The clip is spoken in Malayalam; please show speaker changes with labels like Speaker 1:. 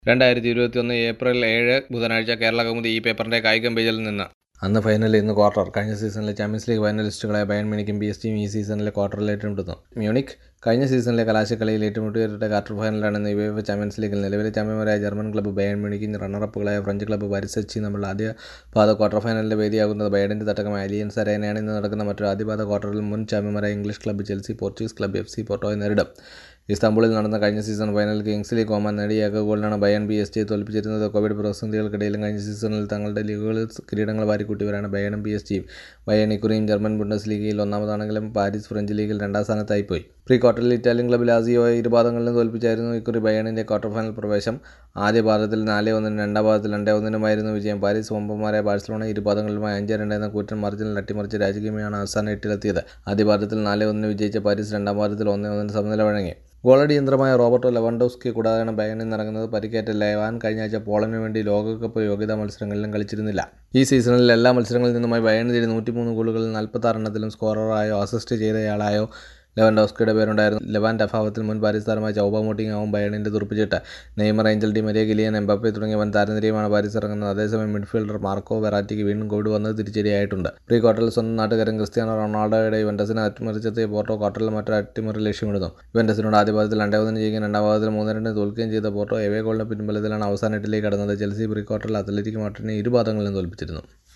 Speaker 1: രണ്ടായിരത്തി ഇരുപത്തിയൊന്ന് ഏപ്രിൽ ഏഴ് ബുധനാഴ്ച കേരള കൗമുദി ഈ പേപ്പറിന്റെ കായികം പേജിൽ നിന്ന് അന്ന് ഫൈനൽ ഇന്ന് ക്വാർട്ടർ കഴിഞ്ഞ സീസണിലെ ചാമ്പ്യൻസ് ലീഗ് ഫൈനലിസ്റ്റുകളായ ബയൺ മ്യൂണിക്കും പി എസ് ജിയും ഈ സീസണിലെ ക്വാർട്ടറിൽ ഏറ്റുമുട്ടുന്നു മ്യൂണിക് കഴിഞ്ഞ സീസണിലെ കലാശക്കളിയിൽ ഏറ്റുമുട്ടിയവരുടെ ക്വാർട്ടർ ഫൈനലാണ് യുവേഫ ചാമ്പ്യൻസ് ലീഗിൽ നിലവിലെ ചാമ്പ്യന്മാരായ ജർമ്മൻ ക്ലബ്ബ് ബയൺ മ്യൂണിക്കും റണ്ണറപ്പുകളായ ഫ്രഞ്ച് ക്ലബ്ബ് പാരിസ് എച്ച് തമ്മിലുള്ള ആദ്യ പാത ക്വാർട്ടർ ഫൈനലിന്റെ വേദിയാകുന്നത് ബയഡിന്റെ തട്ടകമായ അലിയൻസ് അരേനയാണ് ഇന്ന് നടക്കുന്ന മറ്റൊരു ആദ്യ പാത ക്വാർട്ടറിൽ മുൻ ചാമ്പ്യന്മാരായ English club Chelsea Portuguese club F C പോർട്ടോയെ നേരിടും ഇസ്താംബുളിൽ നടന്ന കഴിഞ്ഞ സീസൺ ഫൈനലിൽ കിങ്സ്ലി കോമാൻ നേടിയ ഏക ഗോളിനാണ് ബയൺ ബി എസ് ജിയെ തോൽപ്പിച്ചിരുന്നത് കോവിഡ് പ്രതിസന്ധികൾക്കിടയിലും കഴിഞ്ഞ സീസണിൽ തങ്ങളുടെ ലീഗുകളിൽ കിരീടങ്ങൾ വാരിക്കൂട്ടിയവരാണ് ബയണും ബി എസ് ജിയും ബയൺ ഇക്കുറിയും ജർമ്മൻ ബുണ്ടസ് ലീഗയിൽ ഒന്നാമതാണെങ്കിലും പാരീസ് ഫ്രഞ്ച് ലീഗിൽ രണ്ടാം സ്ഥാനത്തായി പോയി പ്രീ ക്വാർട്ടറിൽ ഇറ്റാലിയൻ ക്ലബ്ബ് ലാസിയോയെ ഇരുപാദങ്ങളിലും തോൽപ്പിച്ചായിരുന്നു ഇക്കുറി ബയണിന്റെ ക്വാർട്ടർ ഫൈനൽ പ്രവേശം ആദ്യ പാദത്തിൽ നാല് ഒന്നിനും രണ്ടാം പാദത്തിൽ രണ്ട് ഒന്നിനുമായിരുന്നു വിജയം പാരീസ് ഒമ്പന്മാരായ ബാഴ്സലോണ ഇരുപാദങ്ങളിലുമായി അഞ്ച് രണ്ട് എന്ന കൂറ്റൻ മാർജിനിൽ അട്ടിമറിച്ച് രാജകീയമാണ് അവസാന എട്ടിലെത്തിയത് ആദ്യ പാദത്തിൽ നാല് ഒന്നിന് വിജയിച്ച പാരീസ് രണ്ടാം പാദത്തിൽ ഒന്ന് ഒന്നിന് സമനില വഴങ്ങി ഗോളടി യന്ത്രമായ റോബർട്ടോ ലെവൻഡോസ്കി കൂടാതെയാണ് ബയണിൽ നിറങ്ങുന്നത് പരിക്കേറ്റ ലെവാൻ കഴിഞ്ഞ ആഴ്ച പോളണ്ടിന് വേണ്ടി ലോകകപ്പ് യോഗ്യതാ മത്സരങ്ങളിലും കളിച്ചിരുന്നില്ല ഈ സീസണിൽ എല്ലാ മത്സരങ്ങളിൽ നിന്നുമായി ബയണിന് നേടി നൂറ്റിമൂന്ന് ഗോളുകളിൽ നാൽപ്പത്തി എണ്ണത്തിലും സ്കോററായോ അസിസ്റ്റ് ചെയ്തയാളായോ ലെവൻഡോസ്കിയുടെ പേരുണ്ടായിരുന്നു ലെവാൻ്റെ അഭാവത്തിൽ മുൻ പാരീസ് താരമായ ചൗബ മോട്ടിങ്ങാവും ബയണിൻ്റെ തുറപ്പിച്ചിട്ട് Neymar Angel Di Maria Kylian Mbappe തുടങ്ങിയ വൻ താരനിരയുമാണ് പാരീസ് ഇറങ്ങുന്നത് അതേസമയം മിഡ്ഫീൽഡർ മാർക്കോ വെറാറ്റിക്ക് വീണ്ടും കോവിഡ് വന്നത് തിരിച്ചടിയായിട്ടുണ്ട് പ്രീ ക്വാർട്ടറിൽ സ്വന്തം നാട്ടുകാരൻ ക്രിസ്ത്യാനോ റൊണാൾഡോയുടെ ഇവൻറ്റസിനെ അട്ടിമറിച്ചെത്തിയ പോർട്ടോ ക്വാർട്ടറിൽ മറ്റൊരു അട്ടിമറി ലക്ഷ്യമിടുന്നു ഇവൻറ്റസിനോട് ആദ്യ പാദത്തിൽ രണ്ടേ ഒന്നിന് ജയിക്കുകയും രണ്ടാം പാദത്തിൽ മൂന്ന് രണ്ടിന് തോൽക്കുകയും ചെയ്ത പോർട്ടോ എവേ ഗോളിന് പിൻബലത്തിലാണ് അവസാന എട്ടിലേക്ക് കടന്നത് ചെൽസി പ്രീ ക്വാർട്ടറിൽ അത്ലറ്റിക് മാർട്ടിനെ ഇരുപാദങ്ങളിലും തോൽപ്പിച്ചിരുന്നു